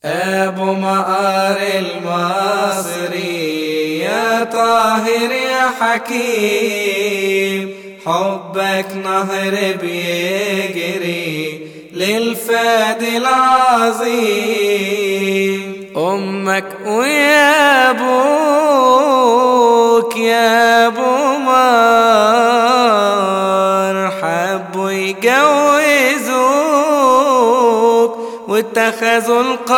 أبو مآر المصري يا طاهر يا حكيم حبك نهر بيجري للفاد العظيم أمك ويا أبوك يا أبو مار حبوا يجوزوك واتخذوا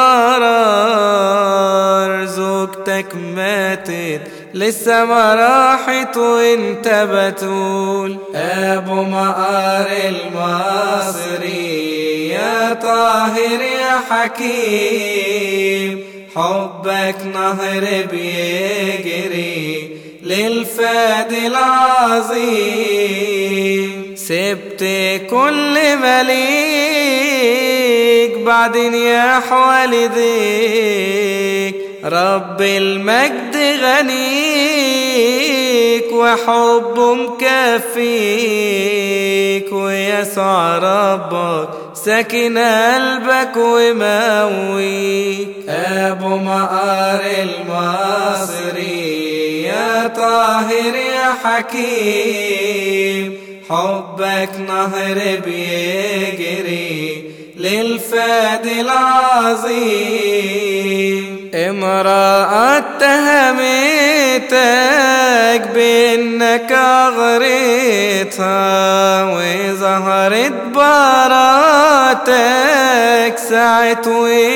القرار زوجتك ماتت لسه ما راحت وانت بتقول ابو مقار المصري يا طاهر يا حكيم حبك نهر بيجري للفاد العظيم سبت كل مليك بعدين يا والديك رب المجد غنيك وحبه مكفيك ويسوع ربك ساكن قلبك ومقويك ابو مقار المصري يا طاهر يا حكيم حبك نهر بيجري للفاد العظيم امرأة تهمتك بانك اغريتها وظهرت براتك ساعة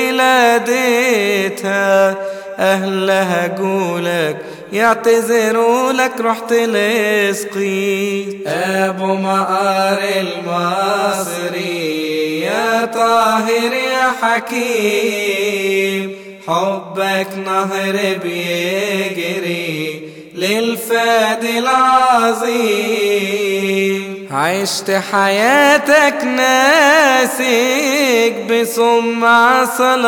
ولادتها اهلها قولك يعتذروا لك رحت لسقي ابو مقار المصري يا طاهر يا حكيم حبك نهر بيجري للفاد العظيم عشت حياتك ناسك بسمع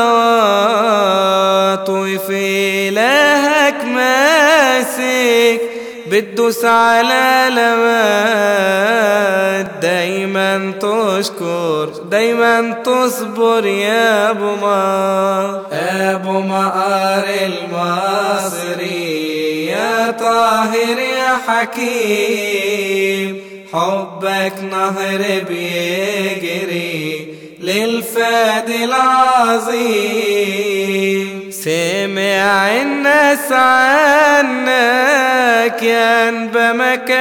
صلاة وفي إلهك ماسك بتدوس على لمات دايما تشكر دايما تصبر يا ابو ما ابو مقار المصري يا طاهر يا حكيم حبك نهر بيجري للفاد العظيم سمع الناس عنك يا انبا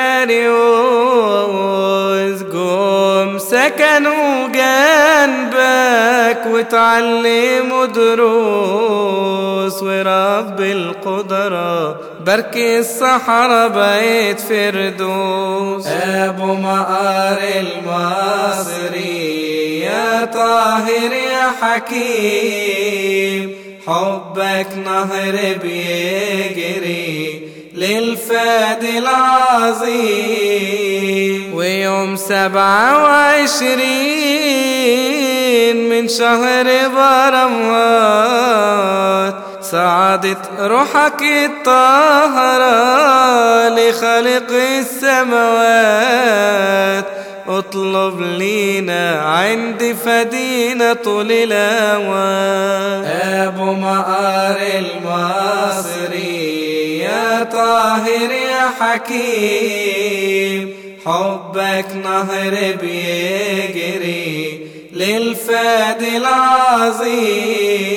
مكاريوس قوم سكنوا جنبك وتعلموا دروس ورب القدرة برك الصحراء بيت فردوس ابو مقار المصري يا طاهر يا حكيم حبك نهر بيجري للفاد العظيم ويوم سبعة وعشرين من شهر برمات صعدت روحك الطاهرة لخلق السماوات اطلب لينا عند فدينا طول الاوان ابو مقار المصري يا طاهر يا حكيم حبك نهر بيجري للفاد العظيم